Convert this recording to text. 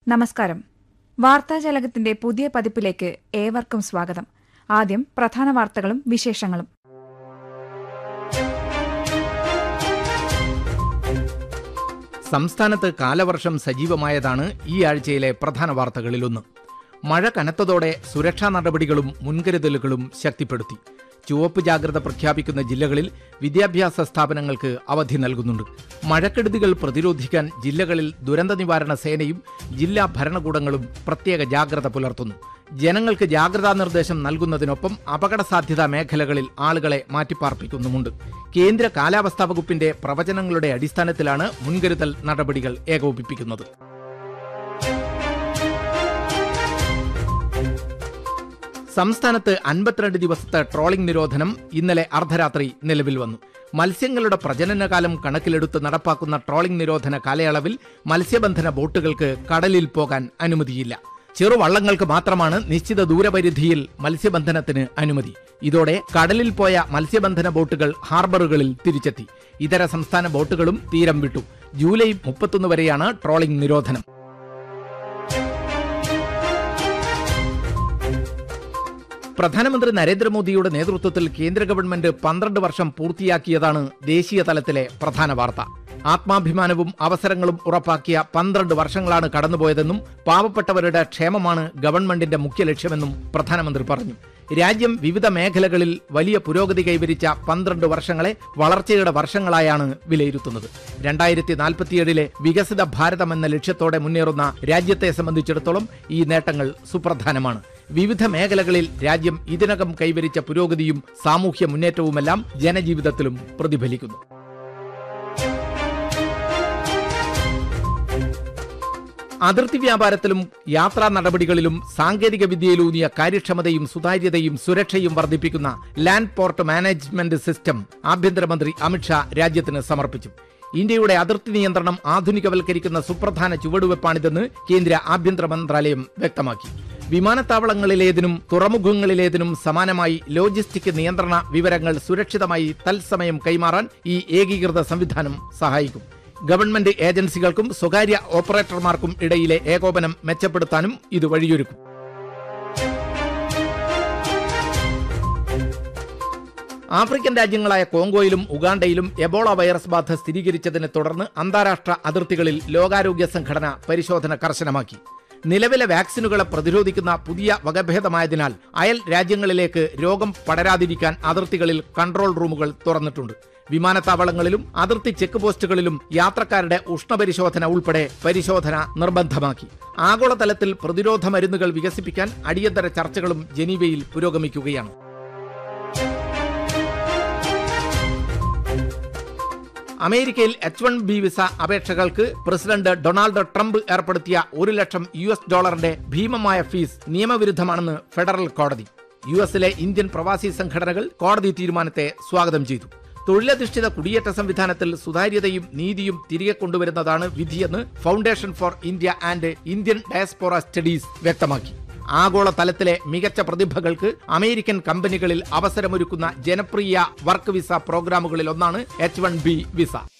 നമസ്കാരം വാർത്താജാലകത്തിന്റെ പുതിയ പതിപ്പിലേക്ക് ഏവർക്കും സ്വാഗതം ആദ്യം പ്രധാന വാർത്തകളും വിശേഷങ്ങളും സംസ്ഥാനത്ത് കാലവർഷം സജീവമായതാണ് ഈ ആഴ്ചയിലെ പ്രധാന വാർത്തകളിലൊന്ന് മഴ കനത്തതോടെ സുരക്ഷാ നടപടികളും മുൻകരുതലുകളും ശക്തിപ്പെടുത്തി ചുവപ്പ് ജാഗ്രത പ്രഖ്യാപിക്കുന്ന ജില്ലകളിൽ വിദ്യാഭ്യാസ സ്ഥാപനങ്ങൾക്ക് അവധി നൽകുന്നുണ്ട് മഴക്കെടുതികൾ പ്രതിരോധിക്കാൻ ജില്ലകളിൽ ദുരന്ത നിവാരണ സേനയും ജില്ലാ ഭരണകൂടങ്ങളും പ്രത്യേക ജാഗ്രത പുലർത്തുന്നു ജനങ്ങൾക്ക് ജാഗ്രതാ നിർദ്ദേശം നൽകുന്നതിനൊപ്പം അപകട സാധ്യതാ മേഖലകളിൽ ആളുകളെ മാറ്റിപ്പാർപ്പിക്കുന്നുമുണ്ട് കേന്ദ്ര കാലാവസ്ഥാ വകുപ്പിന്റെ പ്രവചനങ്ങളുടെ അടിസ്ഥാനത്തിലാണ് മുൻകരുതൽ നടപടികൾ ഏകോപിപ്പിക്കുന്നത് സംസ്ഥാനത്ത് അൻപത്തിരണ്ട് ദിവസത്തെ ട്രോളിംഗ് നിരോധനം ഇന്നലെ അർദ്ധരാത്രി നിലവിൽ വന്നു മത്സ്യങ്ങളുടെ പ്രജനനകാലം കണക്കിലെടുത്ത് നടപ്പാക്കുന്ന ട്രോളിംഗ് നിരോധന കാലയളവിൽ മത്സ്യബന്ധന ബോട്ടുകൾക്ക് കടലിൽ പോകാൻ അനുമതിയില്ല ചെറുവള്ളങ്ങൾക്ക് മാത്രമാണ് നിശ്ചിത ദൂരപരിധിയിൽ മത്സ്യബന്ധനത്തിന് അനുമതി ഇതോടെ കടലിൽ പോയ മത്സ്യബന്ധന ബോട്ടുകൾ ഹാർബറുകളിൽ തിരിച്ചെത്തി ഇതര സംസ്ഥാന ബോട്ടുകളും തീരം വിട്ടു ജൂലൈ മുപ്പത്തൊന്ന് വരെയാണ് ട്രോളിംഗ് നിരോധനം പ്രധാനമന്ത്രി നരേന്ദ്രമോദിയുടെ നേതൃത്വത്തിൽ കേന്ദ്ര ഗവൺമെന്റ് പന്ത്രണ്ട് വർഷം പൂർത്തിയാക്കിയതാണ് ദേശീയ തലത്തിലെ പ്രധാന വാർത്ത ആത്മാഭിമാനവും അവസരങ്ങളും ഉറപ്പാക്കിയ പന്ത്രണ്ട് വർഷങ്ങളാണ് കടന്നുപോയതെന്നും പാവപ്പെട്ടവരുടെ ക്ഷേമമാണ് ഗവൺമെന്റിന്റെ മുഖ്യ ലക്ഷ്യമെന്നും പ്രധാനമന്ത്രി പറഞ്ഞു രാജ്യം വിവിധ മേഖലകളിൽ വലിയ പുരോഗതി കൈവരിച്ച പന്ത്രണ്ട് വർഷങ്ങളെ വളർച്ചയുടെ വർഷങ്ങളായാണ് വിലയിരുത്തുന്നത് രണ്ടായിരത്തി നാൽപ്പത്തിയേഴിലെ വികസിത ഭാരതം എന്ന ലക്ഷ്യത്തോടെ മുന്നേറുന്ന രാജ്യത്തെ സംബന്ധിച്ചിടത്തോളം ഈ നേട്ടങ്ങൾ സുപ്രധാനമാണ് വിവിധ മേഖലകളിൽ രാജ്യം ഇതിനകം കൈവരിച്ച പുരോഗതിയും സാമൂഹ്യ മുന്നേറ്റവുമെല്ലാം ജനജീവിതത്തിലും പ്രതിഫലിക്കുന്നു അതിർത്തി വ്യാപാരത്തിലും യാത്രാ നടപടികളിലും സാങ്കേതിക വിദ്യയിലൂന്നിയ കാര്യക്ഷമതയും സുതാര്യതയും സുരക്ഷയും വർദ്ധിപ്പിക്കുന്ന ലാൻഡ് പോർട്ട് മാനേജ്മെന്റ് സിസ്റ്റം ആഭ്യന്തരമന്ത്രി അമിത്ഷാ രാജ്യത്തിന് സമർപ്പിച്ചു ഇന്ത്യയുടെ അതിർത്തി നിയന്ത്രണം ആധുനികവൽക്കരിക്കുന്ന സുപ്രധാന ചുവടുവെപ്പാണിതെന്ന് കേന്ദ്ര ആഭ്യന്തര മന്ത്രാലയം വ്യക്തമാക്കി വിമാനത്താവളങ്ങളിലേതിനും തുറമുഖങ്ങളിലേതിനും സമാനമായി ലോജിസ്റ്റിക് നിയന്ത്രണ വിവരങ്ങൾ സുരക്ഷിതമായി തത്സമയം കൈമാറാൻ ഈ ഏകീകൃത സംവിധാനം സഹായിക്കും ഗവൺമെന്റ് ഏജൻസികൾക്കും സ്വകാര്യ ഓപ്പറേറ്റർമാർക്കും ഇടയിലെ ഏകോപനം മെച്ചപ്പെടുത്താനും ഇത് വഴിയൊരുക്കും ആഫ്രിക്കൻ രാജ്യങ്ങളായ കോങ്കോയിലും ഉഗാണ്ടയിലും എബോള വൈറസ് ബാധ സ്ഥിരീകരിച്ചതിനെ തുടർന്ന് അന്താരാഷ്ട്ര അതിർത്തികളിൽ ലോകാരോഗ്യ സംഘടന പരിശോധന കർശനമാക്കി നിലവിലെ വാക്സിനുകളെ പ്രതിരോധിക്കുന്ന പുതിയ വകഭേദമായതിനാൽ അയൽ രാജ്യങ്ങളിലേക്ക് രോഗം പടരാതിരിക്കാൻ അതിർത്തികളിൽ കൺട്രോൾ റൂമുകൾ തുറന്നിട്ടുണ്ട് വിമാനത്താവളങ്ങളിലും അതിർത്തി ചെക്ക് പോസ്റ്റുകളിലും യാത്രക്കാരുടെ ഉഷ്ണപരിശോധന ഉൾപ്പെടെ പരിശോധന നിർബന്ധമാക്കി ആഗോളതലത്തിൽ പ്രതിരോധ മരുന്നുകൾ വികസിപ്പിക്കാൻ അടിയന്തര ചർച്ചകളും ജനീവയിൽ പുരോഗമിക്കുകയാണ് അമേരിക്കയിൽ എച്ച് വൺ ബി വിസ അപേക്ഷകൾക്ക് പ്രസിഡന്റ് ഡൊണാൾഡ് ട്രംപ് ഏർപ്പെടുത്തിയ ഒരു ലക്ഷം യു എസ് ഡോളറിന്റെ ഭീമമായ ഫീസ് നിയമവിരുദ്ധമാണെന്ന് ഫെഡറൽ കോടതി യു എസിലെ ഇന്ത്യൻ പ്രവാസി സംഘടനകൾ കോടതി തീരുമാനത്തെ സ്വാഗതം ചെയ്തു തൊഴിലധിഷ്ഠിത കുടിയേറ്റ സംവിധാനത്തിൽ സുതാര്യതയും നീതിയും തിരികെ കൊണ്ടുവരുന്നതാണ് വിധിയെന്ന് foundation for India and Indian diaspora studies വ്യക്തമാക്കി ആഗോള തലത്തിലെ മികച്ച പ്രതിഭകൾക്ക് അമേരിക്കൻ കമ്പനികളിൽ അവസരമൊരുക്കുന്ന ജനപ്രിയ വർക്ക് വിസ പ്രോഗ്രാമുകളിൽ ഒന്നാണ് എച്ച് വൺ ബി വിസ